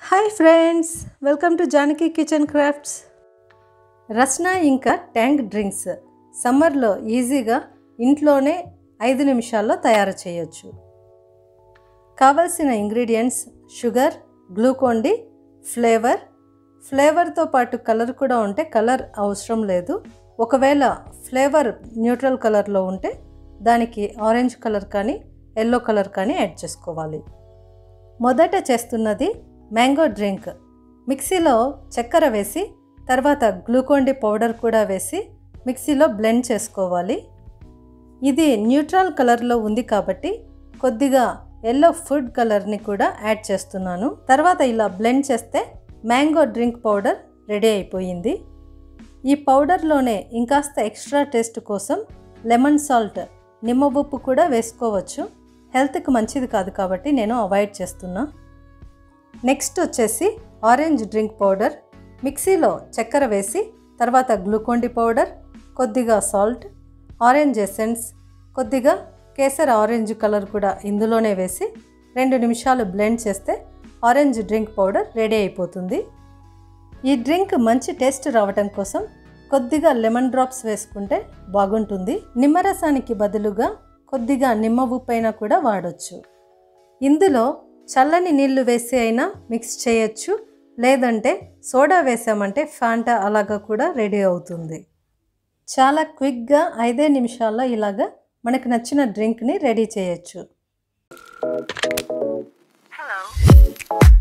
Hi friends welcome to Janaki kitchen crafts Rasna ఇంకా Tang drinks సమ్మర్లో ఈజీగా ఇంట్లోనే ఐదు నిమిషాల్లో తయారు చేయొచ్చు కావలసిన ingredients sugar Glucon D flavour ఫ్లేవర్తో పాటు కలర్ కూడా ఉంటే కలర్ అవసరం లేదు ఒకవేళ ఫ్లేవర్ న్యూట్రల్ కలర్లో ఉంటే దానికి ఆరెంజ్ కలర్ కానీ ఎల్లో కలర్ కానీ యాడ్ చేసుకోవాలి మొదట చేస్తున్నది మ్యాంగో డ్రింక్ మిక్సీలో చక్కెర వేసి తర్వాత గ్లూకోన్ డి పౌడర్ కూడా వేసి మిక్సీలో బ్లెండ్ చేసుకోవాలి ఇది న్యూట్రల్ కలర్లో ఉంది కాబట్టి కొద్దిగా ఎల్లో ఫుడ్ కలర్ని కూడా యాడ్ చేస్తున్నాను తర్వాత ఇలా బ్లెండ్ చేస్తే మ్యాంగో డ్రింక్ పౌడర్ రెడీ అయిపోయింది ఈ పౌడర్లోనే ఇంకాస్త ఎక్స్ట్రా టేస్ట్ కోసం లెమన్ సాల్ట్ నిమ్మ ఉప్పు కూడా వేసుకోవచ్చు హెల్త్కి మంచిది కాదు కాబట్టి నేను అవాయిడ్ చేస్తున్నా నెక్స్ట్ వచ్చేసి ఆరెంజ్ డ్రింక్ పౌడర్ మిక్సీలో చక్కెర వేసి తర్వాత గ్లూకోండి పౌడర్ కొద్దిగా సాల్ట్ ఆరెంజ్ ఎసెన్స్ కొద్దిగా కేసర్ ఆరెంజ్ కలర్ కూడా ఇందులోనే వేసి రెండు నిమిషాలు బ్లెండ్ చేస్తే ఆరెంజ్ డ్రింక్ పౌడర్ రెడీ అయిపోతుంది ఈ డ్రింక్ మంచి టేస్ట్ రావటం కోసం కొద్దిగా లెమన్ డ్రాప్స్ వేసుకుంటే బాగుంటుంది నిమ్మరసానికి బదులుగా కొద్దిగా నిమ్మ ఉప్పైనా కూడా వాడొచ్చు ఇందులో చల్లని నీళ్లు వేసి అయినా మిక్స్ చేయొచ్చు లేదంటే సోడా వేసామంటే ఫాంటా అలాగా కూడా రెడీ అవుతుంది చాలా క్విక్గా ఐదే నిమిషాల్లో ఇలాగా మనకు నచ్చిన డ్రింక్ని రెడీ చేయొచ్చు Hello.